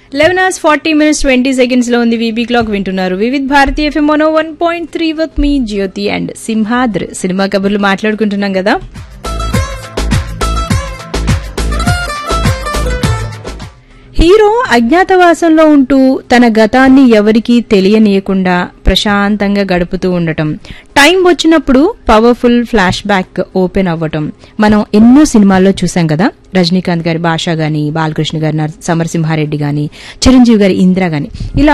eleven hours forty minutes twenty seconds లో ఉంది VB clock వింటున్నారు Vividh Bharati FM mono one point three with మీ Jyothi and Simhadri cinema కబుర్లు మాట్లాడుకుంటున్నాం కదా హీరో అజ్ఞాతవాసంలో ఉంటూ తన గతాన్ని ఎవరికీ తెలియనీయకుండా ప్రశాంతంగా గడుపుతూ ఉండటం టైం వచ్చినప్పుడు పవర్ఫుల్ ఫ్లాష్ బ్యాక్ ఓపెన్ అవ్వటం మనం ఎన్నో సినిమాల్లో చూసాం కదా రజనీకాంత్ గారి భాష గాని బాలకృష్ణ గారి నర- సమరసింహారెడ్డి గాని చిరంజీవి గారి ఇందిరా గాని ఇలా